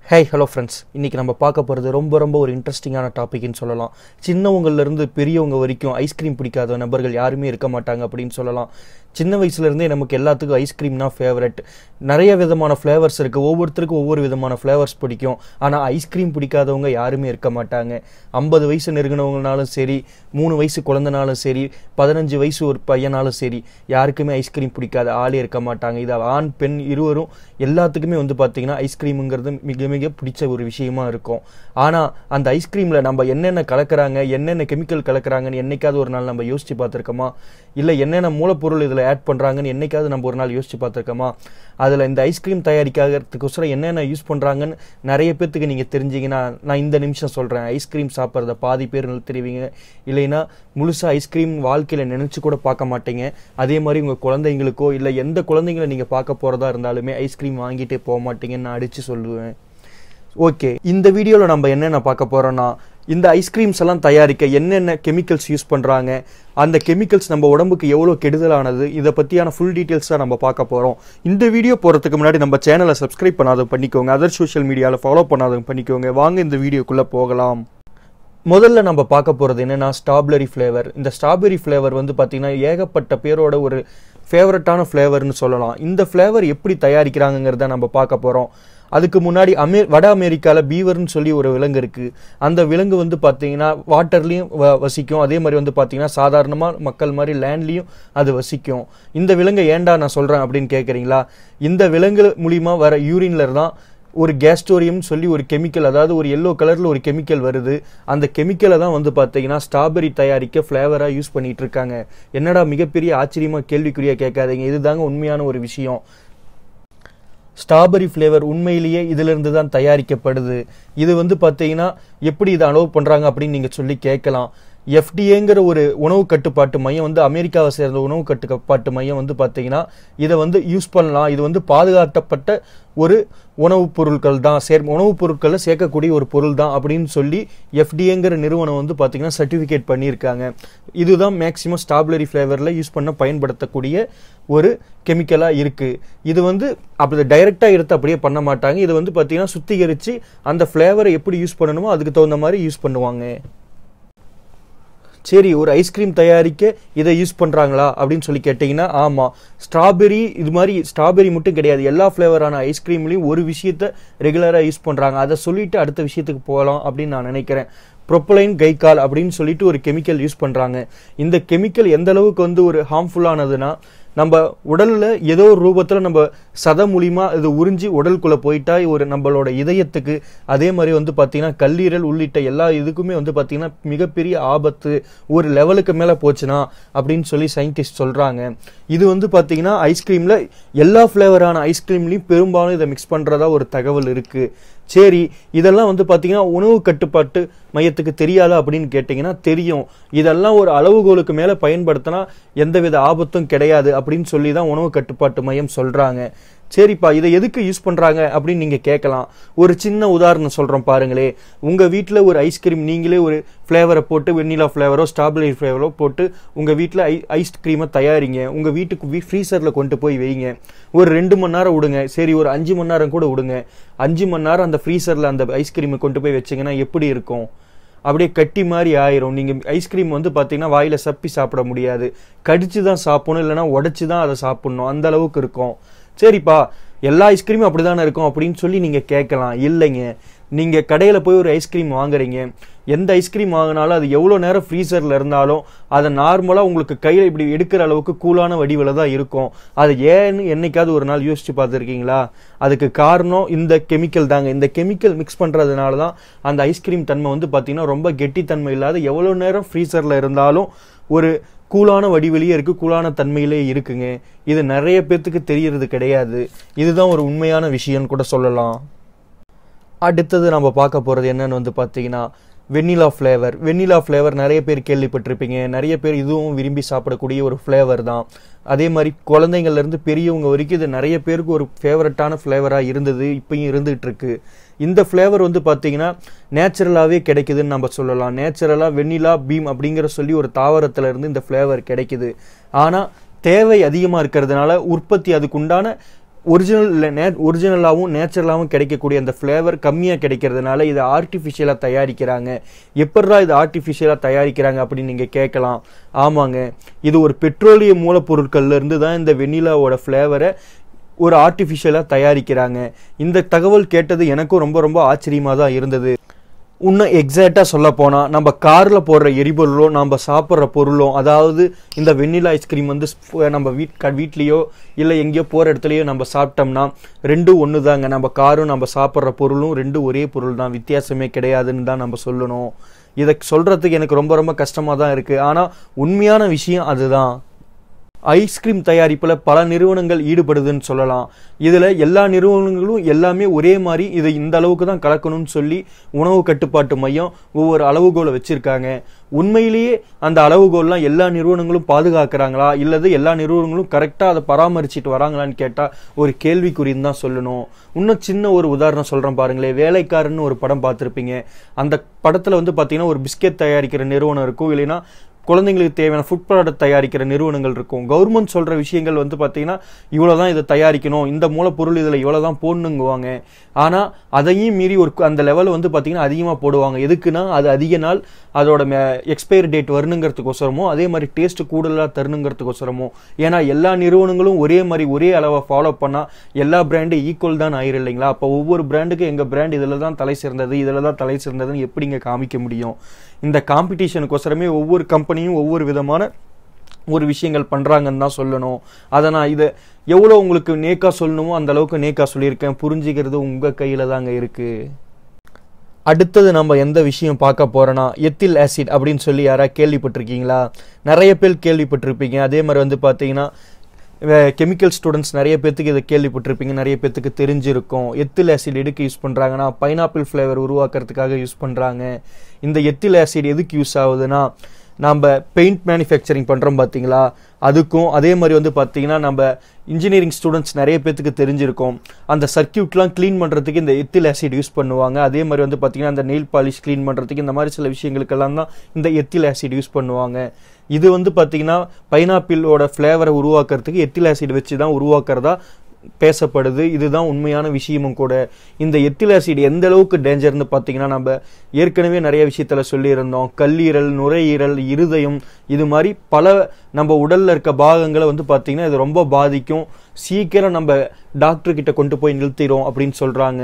hey hello friends இன்றைக்கி நம்ம பார்க்க போகிறது ரொம்ப ரொம்ப ஒரு இன்ட்ரெஸ்டிங்கான டாபிக்னு சொல்லலாம் சின்னவங்கள்லேருந்து பெரியவங்க வரைக்கும் ஐஸ்கிரீம் பிடிக்காத நபர்கள் யாருமே இருக்க மாட்டாங்க அப்படின்னு சொல்லலாம் சின்ன வயசுலேருந்தே நமக்கு எல்லாத்துக்கும் ஐஸ்கிரீம்னா ஃபேவரட் நிறைய விதமான ஃப்ளேவர்ஸ் இருக்குது ஒவ்வொருத்தருக்கும் ஒவ்வொரு விதமான ஃப்ளேவர்ஸ் பிடிக்கும் ஆனால் ஐஸ்கிரீம் பிடிக்காதவங்க யாருமே இருக்க மாட்டாங்க ஐம்பது வயசு நெருங்கினவங்கனாலும் சரி மூணு வயசு குழந்தனாலும் சரி பதினஞ்சு வயசு ஒரு பையனாலும் சரி யாருக்குமே ஐஸ்கிரீம் பிடிக்காத ஆளே இருக்க மாட்டாங்க இது ஆண் பெண் இருவரும் எல்லாத்துக்குமே வந்து பார்த்தீங்கன்னா ஐஸ்கிரீமுங்கிறது மிக மிக பிடிச்ச ஒரு விஷயமா இருக்கும் ஆனால் அந்த ஐஸ்கிரீமில் நம்ம என்னென்ன கலக்கிறாங்க என்னென்ன கெமிக்கல் கலக்கிறாங்கன்னு என்னைக்காவது ஒரு நாள் நம்ம யோசிச்சு பார்த்துருக்கோமா இல்லை என்னென்ன மூலப்பொருள் இதில் ஆட் பண்ணுறாங்கன்னு என்னைக்காவது நம்ம ஒரு நாள் யோசிச்சு பார்த்துருக்கோமா அதில் இந்த ஐஸ்கிரீம் தயாரிக்கிறதுக்கோசரம் என்னென்ன யூஸ் பண்ணுறாங்கன்னு நிறைய பேர்த்துக்கு நீங்கள் தெரிஞ்சீங்கன்னா நான் இந்த நிமிஷம் சொல்கிறேன் ஐஸ்கிரீம் சாப்பிட்றத பாதி பேர் தெரிவிங்க இல்லைன்னா முழுசாக ஐஸ்கிரீம் வாழ்க்கையில் நினச்சி கூட பார்க்க மாட்டீங்க அதே மாதிரி உங்கள் குழந்தைங்களுக்கோ இல்லை எந்த குழந்தைங்களை நீங்கள் பார்க்க போகிறதா இருந்தாலுமே ஐஸ்கிரீம் வாங்கிட்டே போக மாட்டீங்கன்னு நான் அடித்து சொல்லுவேன் ஓகே இந்த வீடியோவில் நம்ம என்னென்ன பார்க்க போகிறோன்னா இந்த ஐஸ்கிரீம்ஸ் எல்லாம் தயாரிக்க என்னென்ன கெமிக்கல்ஸ் யூஸ் பண்ணுறாங்க அந்த கெமிக்கல்ஸ் நம்ம உடம்புக்கு எவ்வளோ கெடுதலானது இதை பற்றியான ஃபுல் டீட்டெயில்ஸ் தான் நம்ம பார்க்க போகிறோம் இந்த வீடியோ போகிறதுக்கு முன்னாடி நம்ம சேனலை சப்ஸ்கிரைப் பண்ணாதவங்க பண்ணிக்கோங்க அதர் சோஷியல் மீடியாவில் ஃபாலோ பண்ணாதவங்க பண்ணிக்கோங்க வாங்க இந்த வீடியோக்குள்ளே போகலாம் முதல்ல நம்ம பார்க்க போகிறது என்னென்னா ஸ்ட்ராபெரி ஃப்ளேவர் இந்த ஸ்ட்ராபெரி ஃப்ளேவர் வந்து பார்த்திங்கன்னா ஏகப்பட்ட பேரோட ஒரு ஃபேவரட்டான ஃப்ளேவர்னு சொல்லலாம் இந்த ஃப்ளேவர் எப்படி தயாரிக்கிறாங்கங்கிறத நம்ம பார்க்க போகிறோம் அதுக்கு முன்னாடி அமே வட அமெரிக்காவில் பீவர்னு சொல்லி ஒரு விலங்கு இருக்குது அந்த விலங்கு வந்து பார்த்தீங்கன்னா வாட்டர்லேயும் வ வசிக்கும் அதே மாதிரி வந்து பார்த்தீங்கன்னா சாதாரணமாக மக்கள் மாதிரி லேண்ட்லேயும் அது வசிக்கும் இந்த விலங்கை ஏன்டா நான் சொல்கிறேன் அப்படின்னு கேட்குறீங்களா இந்த விலங்கு மூலிமா வர யூரின்ல தான் ஒரு கேஸ்டோரியம் சொல்லி ஒரு கெமிக்கல் அதாவது ஒரு எல்லோ கலரில் ஒரு கெமிக்கல் வருது அந்த கெமிக்கலை தான் வந்து பார்த்தீங்கன்னா ஸ்ட்ராபெரி தயாரிக்க ஃப்ளேவராக யூஸ் பண்ணிட்டு இருக்காங்க என்னடா மிகப்பெரிய ஆச்சரியமாக கேள்விக்குறியாக கேட்காதீங்க இதுதாங்க உண்மையான ஒரு விஷயம் ஸ்ட்ராபெரி ஃப்ளேவர் உண்மையிலேயே இதிலிருந்து தான் தயாரிக்கப்படுது இது வந்து பார்த்தீங்கன்னா எப்படி இதை அலோவ் பண்ணுறாங்க அப்படின்னு நீங்கள் சொல்லி கேட்கலாம் எஃப்டிஏங்கிற ஒரு உணவு கட்டுப்பாட்டு மையம் வந்து அமெரிக்காவை சேர்ந்த உணவு கட்டுப்பாட்டு மையம் வந்து பார்த்தீங்கன்னா இதை வந்து யூஸ் பண்ணலாம் இது வந்து பாதுகாக்கப்பட்ட ஒரு உணவுப் பொருட்கள் தான் சேர் உணவுப் பொருட்களில் சேர்க்கக்கூடிய ஒரு பொருள் தான் அப்படின்னு சொல்லி எஃப்டிஏங்கிற நிறுவனம் வந்து பார்த்தீங்கன்னா சர்டிஃபிகேட் பண்ணியிருக்காங்க இதுதான் மேக்ஸிமம் ஸ்ட்ராபெரி ஃப்ளேவரில் யூஸ் பண்ண பயன்படுத்தக்கூடிய ஒரு கெமிக்கலாக இருக்குது இது வந்து அப்படி டைரெக்டாக எடுத்து அப்படியே பண்ண மாட்டாங்க இது வந்து பார்த்தீங்கன்னா சுத்திகரித்து அந்த ஃப்ளேவரை எப்படி யூஸ் பண்ணணுமோ அதுக்கு தகுந்த மாதிரி யூஸ் பண்ணுவாங்க சரி ஒரு ஐஸ்கிரீம் தயாரிக்க இதை யூஸ் பண்ணுறாங்களா அப்படின்னு சொல்லி கேட்டிங்கன்னா ஆமாம் ஸ்ட்ராபெரி இது மாதிரி ஸ்ட்ராபெரி மட்டும் கிடையாது எல்லா ஃப்ளேவரான ஐஸ்கிரீம்லேயும் ஒரு விஷயத்த ரெகுலராக யூஸ் பண்ணுறாங்க அதை சொல்லிட்டு அடுத்த விஷயத்துக்கு போகலாம் அப்படின்னு நான் நினைக்கிறேன் ப்ரொப்பலைன் கைகால் அப்படின்னு சொல்லிட்டு ஒரு கெமிக்கல் யூஸ் பண்ணுறாங்க இந்த கெமிக்கல் எந்த அளவுக்கு வந்து ஒரு ஹார்ம்ஃபுல்லானதுன்னா நம்ம உடலில் ஏதோ ஒரு ரூபத்தில் நம்ம சத மூலிமா இது உறிஞ்சி உடலுக்குள்ளே போயிட்டா ஒரு நம்மளோட இதயத்துக்கு அதே மாதிரி வந்து பார்த்திங்கன்னா கல்லீரல் உள்ளிட்ட எல்லா இதுக்குமே வந்து பார்த்திங்கன்னா மிகப்பெரிய ஆபத்து ஒரு லெவலுக்கு மேலே போச்சுன்னா அப்படின்னு சொல்லி சயின்டிஸ்ட் சொல்கிறாங்க இது வந்து பார்த்திங்கன்னா ஐஸ்கிரீமில் எல்லா ஃப்ளேவரான ஐஸ்கிரீம்லேயும் பெரும்பாலும் இதை மிக்ஸ் பண்ணுறதா ஒரு தகவல் இருக்குது சரி இதெல்லாம் வந்து பார்த்தீங்கன்னா உணவு கட்டுப்பாட்டு மையத்துக்கு தெரியாதா அப்படின்னு கேட்டிங்கன்னா தெரியும் இதெல்லாம் ஒரு அளவுகோலுக்கு மேலே பயன்படுத்தினா எந்தவித ஆபத்தும் கிடையாது அப்படின்னு சொல்லி தான் உணவு கட்டுப்பாட்டு மையம் சொல்கிறாங்க சரிப்பா இதை எதுக்கு யூஸ் பண்ணுறாங்க அப்படின்னு நீங்கள் கேட்கலாம் ஒரு சின்ன உதாரணம் சொல்கிறோம் பாருங்களே உங்கள் வீட்டில் ஒரு ஐஸ்கிரீம் நீங்களே ஒரு ஃப்ளேவரை போட்டு வெண்ணிலா ஃப்ளேவரோ ஸ்ட்ராபெரி ஃப்ளேவரோ போட்டு உங்கள் வீட்டில் ஐ ஐஸ்கிரீமை தயாரிங்க உங்கள் வீட்டுக்கு ஃப்ரீசரில் கொண்டு போய் வைங்க ஒரு ரெண்டு மணி நேரம் விடுங்க சரி ஒரு அஞ்சு மணி நேரம் கூட விடுங்க அஞ்சு மணி நேரம் அந்த ஃப்ரீசரில் அந்த ஐஸ்கிரீமை கொண்டு போய் வச்சிங்கன்னா எப்படி இருக்கும் அப்படியே கட்டி மாதிரி ஆயிரும் நீங்கள் ஐஸ்கிரீம் வந்து பார்த்தீங்கன்னா வாயில் சப்பி சாப்பிட முடியாது கடிச்சு தான் சாப்பிடணும் இல்லைனா உடச்சி தான் அதை சாப்பிட்ணும் அந்த அளவுக்கு இருக்கும் சரிப்பா எல்லா ஐஸ்கிரீமும் அப்படி தானே இருக்கும் அப்படின்னு சொல்லி நீங்கள் கேட்கலாம் இல்லைங்க நீங்கள் கடையில் போய் ஒரு ஐஸ்கிரீம் வாங்குறீங்க எந்த ஐஸ்கிரீம் வாங்கினாலும் அது எவ்வளோ நேரம் ஃப்ரீசரில் இருந்தாலும் அதை நார்மலாக உங்களுக்கு கையில் இப்படி எடுக்கிற அளவுக்கு கூலான வடிவில் தான் இருக்கும் அது ஏன்னு என்னைக்காவது ஒரு நாள் யோசிச்சு பார்த்துருக்கீங்களா அதுக்கு காரணம் இந்த கெமிக்கல் தாங்க இந்த கெமிக்கல் மிக்ஸ் பண்ணுறதுனால தான் அந்த ஐஸ்கிரீம் தன்மை வந்து பார்த்திங்கன்னா ரொம்ப கெட்டித்தன்மை இல்லாத எவ்வளோ நேரம் ஃப்ரீசரில் இருந்தாலும் ஒரு கூலான வடிவிலேயே இருக்குது கூலான தன்மையிலே இருக்குங்க இது நிறைய பேர்த்துக்கு தெரியறது கிடையாது இதுதான் ஒரு உண்மையான விஷயம்னு கூட சொல்லலாம் அடுத்தது நம்ம பார்க்க போகிறது என்னன்னு வந்து பார்த்தீங்கன்னா வெண்ணிலா ஃப்ளேவர் வெண்ணிலா ஃப்ளேவர் நிறைய பேர் கேள்விப்பட்டிருப்பீங்க நிறைய பேர் இதுவும் விரும்பி சாப்பிடக்கூடிய ஒரு ஃப்ளேவர் தான் அதே மாதிரி குழந்தைங்கள்லேருந்து பெரியவங்க வரைக்கும் இது நிறைய பேருக்கு ஒரு ஃபேவரட்டான ஃப்ளேவராக இருந்தது இப்பயும் இருந்துகிட்டு இருக்கு இந்த ஃப்ளேவர் வந்து பார்த்தீங்கன்னா நேச்சுரலாகவே கிடைக்குதுன்னு நம்ம சொல்லலாம் நேச்சுரலாக வெண்ணிலா பீம் அப்படிங்கிற சொல்லி ஒரு தாவரத்துல இருந்து இந்த ஃப்ளேவர் கிடைக்குது ஆனால் தேவை அதிகமாக இருக்கிறதுனால உற்பத்தி அதுக்குண்டான ஒரிஜினல் இல்லை நே ஒரிஜினலாகவும் நேச்சுரலாகவும் கிடைக்கக்கூடிய அந்த ஃப்ளேவர் கம்மியாக கிடைக்கிறதுனால இதை ஆர்டிஃபிஷியலாக தயாரிக்கிறாங்க எப்படா இது ஆர்டிஃபிஷியலாக தயாரிக்கிறாங்க அப்படின்னு நீங்கள் கேட்கலாம் ஆமாங்க இது ஒரு பெட்ரோலிய மூலப்பொருட்கள்ல இருந்து தான் இந்த வெண்ணிலாவோட ஃப்ளேவரை ஒரு ஆர்டிஃபிஷியலாக தயாரிக்கிறாங்க இந்த தகவல் கேட்டது எனக்கும் ரொம்ப ரொம்ப ஆச்சரியமாக தான் இருந்தது இன்னும் எக்ஸாக்டாக சொல்ல போனால் நம்ம காரில் போடுற எரிபொருளோ நம்ம சாப்பிட்ற பொருளோ அதாவது இந்த வெண்ணிலா ஐஸ்கிரீம் வந்து ஸ்ப- நம்ம வீட் க வீட்லேயோ இல்லை எங்கேயோ போகிற இடத்துலையோ நம்ம சாப்பிட்டோம்னா ரெண்டும் ஒன்று தாங்க நம்ம காரும் நம்ம சாப்பிட்ற பொருளும் ரெண்டும் ஒரே பொருள் தான் வித்தியாசமே கிடையாதுன்னு தான் நம்ம சொல்லணும் இதை சொல்கிறதுக்கு எனக்கு ரொம்ப ரொம்ப கஷ்டமாக தான் இருக்குது ஆனால் உண்மையான விஷயம் அதுதான் ஐஸ்கிரீம் தயாரிப்பில் பல நிறுவனங்கள் ஈடுபடுதுன்னு சொல்லலாம் இதில் எல்லா நிறுவனங்களும் எல்லாமே ஒரே மாதிரி இதை இந்த அளவுக்கு தான் கலக்கணும்னு சொல்லி உணவு கட்டுப்பாட்டு மையம் ஒவ்வொரு அளவுகோலை வச்சுருக்காங்க உண்மையிலேயே அந்த அளவுகோல்லாம் எல்லா நிறுவனங்களும் பாதுகாக்கிறாங்களா இல்லது எல்லா நிறுவனங்களும் கரெக்டாக அதை பராமரிச்சிட்டு வராங்களான்னு கேட்டால் ஒரு கேள்விக்குறின்னு தான் சொல்லணும் இன்னும் சின்ன ஒரு உதாரணம் சொல்கிறேன் பாருங்களேன் வேலைக்காரன்னு ஒரு படம் பார்த்துருப்பீங்க அந்த படத்தில் வந்து பார்த்தீங்கன்னா ஒரு பிஸ்கெட் தயாரிக்கிற நிறுவனம் இருக்கும் இல்லைன்னா குழந்தைங்களுக்கு தேவையான ஃபுட் ப்ராடக்ட் தயாரிக்கிற நிறுவனங்கள் இருக்கும் கவர்மெண்ட் சொல்கிற விஷயங்கள் வந்து பார்த்தீங்கன்னா இவ்வளோ தான் இதை தயாரிக்கணும் இந்த மூலப்பொருள் இதில் இவ்வளோ தான் போடணுங்குவாங்க ஆனால் அதையும் மீறி ஒரு கு- அந்த லெவல் வந்து பார்த்தீங்கன்னா அதிகமாக போடுவாங்க எதுக்குன்னா அது அதிக நாள் அதோட எக்ஸ்பைரி டேட் வரணுங்கிறதுக்கோசரமோ அதே மாதிரி டேஸ்ட் கூடுதலாக தரணுங்கிறதுக்கோசரமோ ஏன்னா எல்லா நிறுவனங்களும் ஒரே மாதிரி ஒரே அளவை ஃபாலோ பண்ணால் எல்லா பிராண்டும் ஈக்குவல் தான் ஆயிரும் இல்லைங்களா அப்போ ஒவ்வொரு பிராண்டுக்கும் எங்கள் பிராண்ட் இதில் தான் தலை சிறந்தது இதில் தான் தலை சிறந்ததுன்னு எப்படிங்க காமிக்க முடியும் இந்த காம்படிஷனுக்கோசரமே ஒவ்வொரு கம்பெனியும் ஒவ்வொரு விதமான ஒரு விஷயங்கள் பண்ணுறாங்கன்னு தான் சொல்லணும் அதை நான் இதை எவ்வளோ உங்களுக்கு நேக்கா சொல்லணுமோ அந்த அளவுக்கு நேக்கா சொல்லியிருக்கேன் புரிஞ்சுக்கிறது உங்கள் கையில் தாங்க இருக்குது அடுத்தது நம்ம எந்த விஷயம் பார்க்க போறோம்னா எத்தில் ஆசிட் அப்படின்னு சொல்லி யாராவது கேள்விப்பட்டிருக்கீங்களா நிறைய பேர் கேள்விப்பட்டிருப்பீங்க அதே மாதிரி வந்து பார்த்தீங்கன்னா கெமிக்கல் ஸ்டூடெண்ட்ஸ் நிறைய பேர்த்துக்கு இதை கேள்விப்பட்டிருப்பீங்க நிறைய பேர்த்துக்கு தெரிஞ்சிருக்கும் எத்தில் ஆசிட் எதுக்கு யூஸ் பண்ணுறாங்கன்னா பைனாப்பிள் ஃப்ளேவர் உருவாக்குறதுக்காக யூஸ் பண்ணுறாங்க இந்த எத்தில் ஆசிட் எதுக்கு யூஸ் ஆகுதுன்னா நம்ம பெயிண்ட் மேனுஃபேக்சரிங் பண்ணுறோம் பார்த்தீங்களா அதுக்கும் அதே மாதிரி வந்து பார்த்தீங்கன்னா நம்ம இன்ஜினியரிங் ஸ்டூடெண்ட்ஸ் நிறைய பேர்த்துக்கு தெரிஞ்சிருக்கும் அந்த சர்க்கியூட்லாம் க்ளீன் பண்ணுறதுக்கு இந்த எத்தில் ஆசிட் யூஸ் பண்ணுவாங்க அதே மாதிரி வந்து பார்த்தீங்கன்னா அந்த நெயில் பாலிஷ் க்ளீன் பண்ணுறதுக்கு இந்த மாதிரி சில விஷயங்களுக்கெல்லாம் தான் இந்த எத்தில் ஆசிட் யூஸ் பண்ணுவாங்க இது வந்து பார்த்தீங்கன்னா பைனாப்பிளோட ஃப்ளேவரை உருவாக்குறதுக்கு எத்தில் ஆசிட் வச்சு தான் உருவாக்குறதா பேசப்படுது இதுதான் உண்மையான விஷயமும் கூட இந்த எத்தில் ஆசிட் எந்த அளவுக்கு டேஞ்சர்னு பார்த்தீங்கன்னா நம்ம ஏற்கனவே நிறைய விஷயத்துல சொல்லியிருந்தோம் கல்லீரல் நுரையீரல் இருதயம் இது மாதிரி பல நம்ம உடல்ல இருக்க பாகங்களை வந்து பார்த்தீங்கன்னா இது ரொம்ப பாதிக்கும் சீக்கிரம் நம்ம டாக்டர் கிட்ட கொண்டு போய் நிறுத்திடும் அப்படின்னு சொல்றாங்க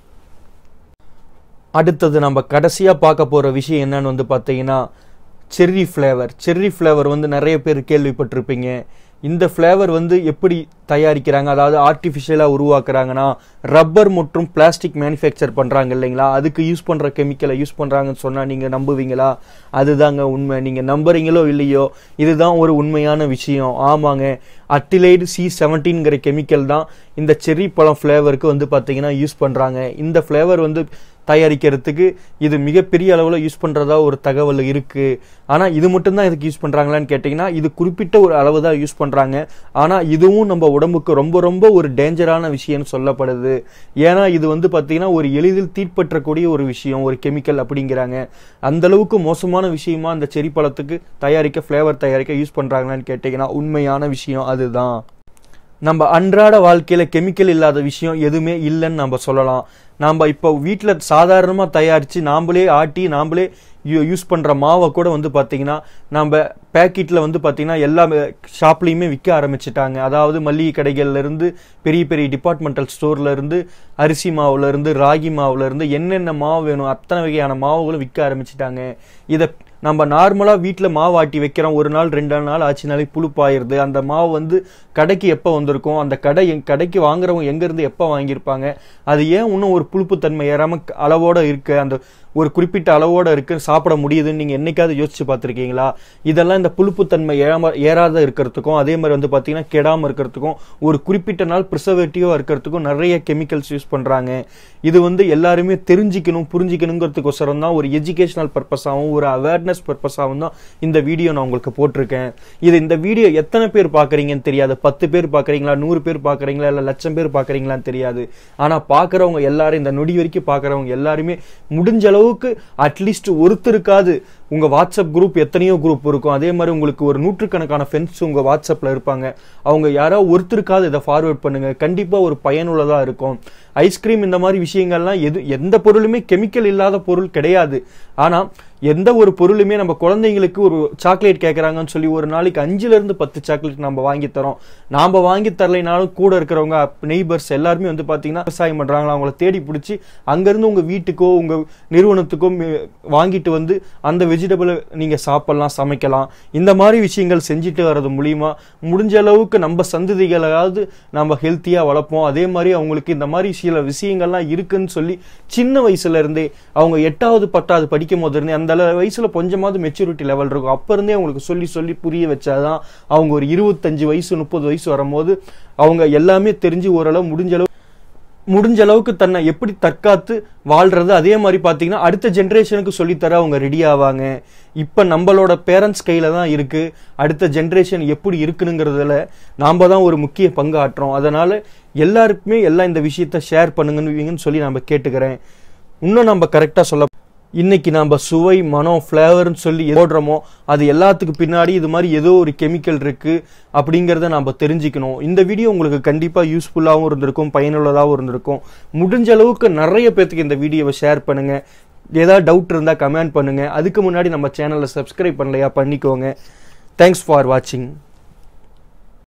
அடுத்தது நம்ம கடைசியாக பார்க்க போகிற விஷயம் என்னன்னு வந்து பார்த்தீங்கன்னா செர்ரி ஃப்ளேவர் செர்ரி ஃப்ளேவர் வந்து நிறைய பேர் கேள்விப்பட்டிருப்பீங்க இந்த ஃப்ளேவர் வந்து எப்படி தயாரிக்கிறாங்க அதாவது ஆர்டிஃபிஷியலாக உருவாக்குறாங்கன்னா ரப்பர் மற்றும் பிளாஸ்டிக் மேனுஃபேக்சர் பண்ணுறாங்க இல்லைங்களா அதுக்கு யூஸ் பண்ணுற கெமிக்கலை யூஸ் பண்ணுறாங்கன்னு சொன்னால் நீங்கள் நம்புவீங்களா அதுதாங்க உண்மை நீங்கள் நம்புறீங்களோ இல்லையோ இதுதான் ஒரு உண்மையான விஷயம் ஆமாங்க அட்டிலைடு சி செவன்டீன்கிற கெமிக்கல் தான் இந்த செர்ரி பழம் ஃப்ளேவருக்கு வந்து பார்த்தீங்கன்னா யூஸ் பண்ணுறாங்க இந்த ஃப்ளேவர் வந்து தயாரிக்கிறதுக்கு இது மிகப்பெரிய அளவில் யூஸ் பண்ணுறதா ஒரு தகவல் இருக்குது ஆனால் இது மட்டும்தான் இதுக்கு யூஸ் பண்ணுறாங்களான்னு கேட்டிங்கன்னா இது குறிப்பிட்ட ஒரு அளவு தான் யூஸ் பண்ணுறாங்க ஆனால் இதுவும் நம்ம உடம்புக்கு ரொம்ப ரொம்ப ஒரு டேஞ்சரான விஷயம்னு சொல்லப்படுது ஏன்னா இது வந்து பார்த்திங்கன்னா ஒரு எளிதில் தீட்பற்றக்கூடிய ஒரு விஷயம் ஒரு கெமிக்கல் அப்படிங்கிறாங்க அந்த அளவுக்கு மோசமான விஷயமா அந்த செரி பழத்துக்கு தயாரிக்க ஃப்ளேவர் தயாரிக்க யூஸ் பண்ணுறாங்களான்னு கேட்டிங்கன்னா உண்மையான விஷயம் அதுதான் நம்ம அன்றாட வாழ்க்கையில் கெமிக்கல் இல்லாத விஷயம் எதுவுமே இல்லைன்னு நம்ம சொல்லலாம் நாம் இப்போ வீட்டில் சாதாரணமாக தயாரித்து நாம்பளே ஆட்டி நாம்பளே யூ- யூஸ் பண்ணுற மாவை கூட வந்து பார்த்தீங்கன்னா நம்ம பேக்கெட்டில் வந்து பார்த்தீங்கன்னா எல்லா ஷாப்லேயுமே விற்க ஆரம்பிச்சிட்டாங்க அதாவது மளிகை கடைகள்ல இருந்து பெரிய பெரிய டிபார்ட்மெண்டல் ஸ்டோர்ல இருந்து அரிசி மாவுல இருந்து ராகி மாவுல இருந்து என்னென்ன மாவு வேணும் அத்தனை வகையான மாவுகளும் விற்க ஆரம்பிச்சிட்டாங்க இதை நம்ம நார்மலாக வீட்டில் மாவு ஆட்டி வைக்கிறோம் ஒரு நாள் ரெண்டு நாள் ஆச்சுனாலே புழுப்பாயிருது அந்த மாவு வந்து கடைக்கு எப்போ வந்திருக்கும் அந்த கடை எங் கடைக்கு வாங்குறவங்க எங்கேருந்து எப்போ வாங்கியிருப்பாங்க அது ஏன் இன்னும் ஒரு புளிப்புத்தன்மை ஏறாமல் அளவோட இருக்கு அந்த ஒரு குறிப்பிட்ட அளவோட இருக்கு சாப்பிட முடியுதுன்னு நீங்கள் என்னைக்காவது யோசிச்சு பார்த்துருக்கீங்களா இதெல்லாம் இந்த புளிப்புத்தன்மை ஏறாம ஏறாத இருக்கிறதுக்கும் அதே மாதிரி வந்து பார்த்தீங்கன்னா கெடாமல் இருக்கிறதுக்கும் ஒரு குறிப்பிட்ட நாள் ப்ரிசர்வேட்டிவாக இருக்கிறதுக்கும் நிறைய கெமிக்கல்ஸ் யூஸ் பண்ணுறாங்க இது வந்து எல்லாருமே தெரிஞ்சுக்கணும் புரிஞ்சிக்கணுங்கிறதுக்கோசரம் தான் ஒரு எஜுகேஷனல் பர்பஸாகவும் ஒரு அவேர்னஸ் பர்பஸாகவும் தான் இந்த வீடியோ நான் உங்களுக்கு போட்டிருக்கேன் இது இந்த வீடியோ எத்தனை பேர் பார்க்குறீங்கன்னு தெரியாது பத்து பேர் பார்க்குறீங்களா நூறு பேர் பார்க்குறீங்களா இல்லை லட்சம் பேர் பார்க்குறீங்களான்னு தெரியாது ஆனால் பார்க்குறவங்க எல்லாரும் இந்த நொடி வரைக்கும் பார்க்குறவங்க எல்லாருமே முடிஞ்ச அளவு அளவுக்கு அட்லீஸ்ட் ஒருத்தருக்காது உங்க வாட்ஸ்அப் குரூப் எத்தனையோ குரூப் இருக்கும் அதே மாதிரி உங்களுக்கு ஒரு நூற்றுக்கணக்கான ஃப்ரெண்ட்ஸ் உங்க வாட்ஸ்அப்ல இருப்பாங்க அவங்க யாரோ ஒருத்தருக்காவது இதை ஃபார்வர்ட் பண்ணுங்க கண்டிப்பா ஒரு பயனுள்ளதா இருக்கும் ஐஸ்கிரீம் இந்த மாதிரி விஷயங்கள்லாம் எது எந்த பொருளுமே கெமிக்கல் இல்லாத பொருள் கிடையாது ஆனா எந்த ஒரு பொருளுமே நம்ம குழந்தைங்களுக்கு ஒரு சாக்லேட் கேட்குறாங்கன்னு சொல்லி ஒரு நாளைக்கு அஞ்சுல இருந்து பத்து சாக்லேட் நம்ம வாங்கி தரோம் நாம வாங்கி தரலைனாலும் கூட இருக்கிறவங்க நெய்பர்ஸ் எல்லாருமே வந்து பாத்தீங்கன்னா விவசாயம் பண்றாங்களா அவங்கள தேடி பிடிச்சி அங்கிருந்து உங்க வீட்டுக்கோ உங்க நிறுவனத்துக்கோ மி- வாங்கிட்டு வந்து அந்த வெஜிடபிளை நீங்க சாப்பிடலாம் சமைக்கலாம் இந்த மாதிரி விஷயங்கள் செஞ்சுட்டு வர்றது மூலியமா முடிஞ்ச அளவுக்கு நம்ம சந்ததிகளாவது நம்ம ஹெல்த்தியா வளர்ப்போம் அதே மாதிரி அவங்களுக்கு இந்த மாதிரி சில விஷயங்கள்லாம் இருக்குன்னு சொல்லி சின்ன வயசுல இருந்தே அவங்க எட்டாவது பத்தாவது படிக்கும் போது இருந்தே அந்த அளவு வயசுல கொஞ்சமாவது மெச்சூரிட்டி லெவல் இருக்கும் அப்ப இருந்தே அவங்களுக்கு சொல்லி சொல்லி புரிய வச்சாதான் அவங்க ஒரு இருபத்தஞ்சு வயசு முப்பது வயசு வரும்போது அவங்க எல்லாமே தெரிஞ்சு ஓரளவு முடிஞ்ச அளவு முடிஞ்ச அளவுக்கு தன்னை எப்படி தற்காத்து வாழ்றது அதே மாதிரி பார்த்தீங்கன்னா அடுத்த ஜென்ரேஷனுக்கு சொல்லித்தர அவங்க ரெடி ஆவாங்க இப்போ நம்மளோட பேரண்ட்ஸ் கையில தான் இருக்கு அடுத்த ஜென்ரேஷன் எப்படி இருக்குனுங்கிறதுல நாம தான் ஒரு முக்கிய பங்கு ஆற்றுறோம் அதனால எல்லாருக்குமே எல்லாம் இந்த விஷயத்த ஷேர் பண்ணுங்கன்னு சொல்லி நம்ம கேட்டுக்கிறேன் இன்னும் நம்ம கரெக்டாக சொல்ல இன்னைக்கு நம்ம சுவை மனம் ஃப்ளேவர்னு சொல்லி எது போடுறோமோ அது எல்லாத்துக்கு பின்னாடி இது மாதிரி ஏதோ ஒரு கெமிக்கல் இருக்கு அப்படிங்கிறத நம்ம தெரிஞ்சுக்கணும் இந்த வீடியோ உங்களுக்கு கண்டிப்பாக யூஸ்ஃபுல்லாகவும் இருந்திருக்கும் பயனுள்ளதாகவும் இருந்திருக்கும் முடிஞ்ச அளவுக்கு நிறைய பேர்த்துக்கு இந்த வீடியோவை ஷேர் பண்ணுங்க ஏதாவது டவுட் இருந்தால் கமெண்ட் பண்ணுங்க அதுக்கு முன்னாடி நம்ம சேனலை சப்ஸ்கிரைப் பண்ணலையா பண்ணிக்கோங்க தேங்க்ஸ் ஃபார் வாட்சிங்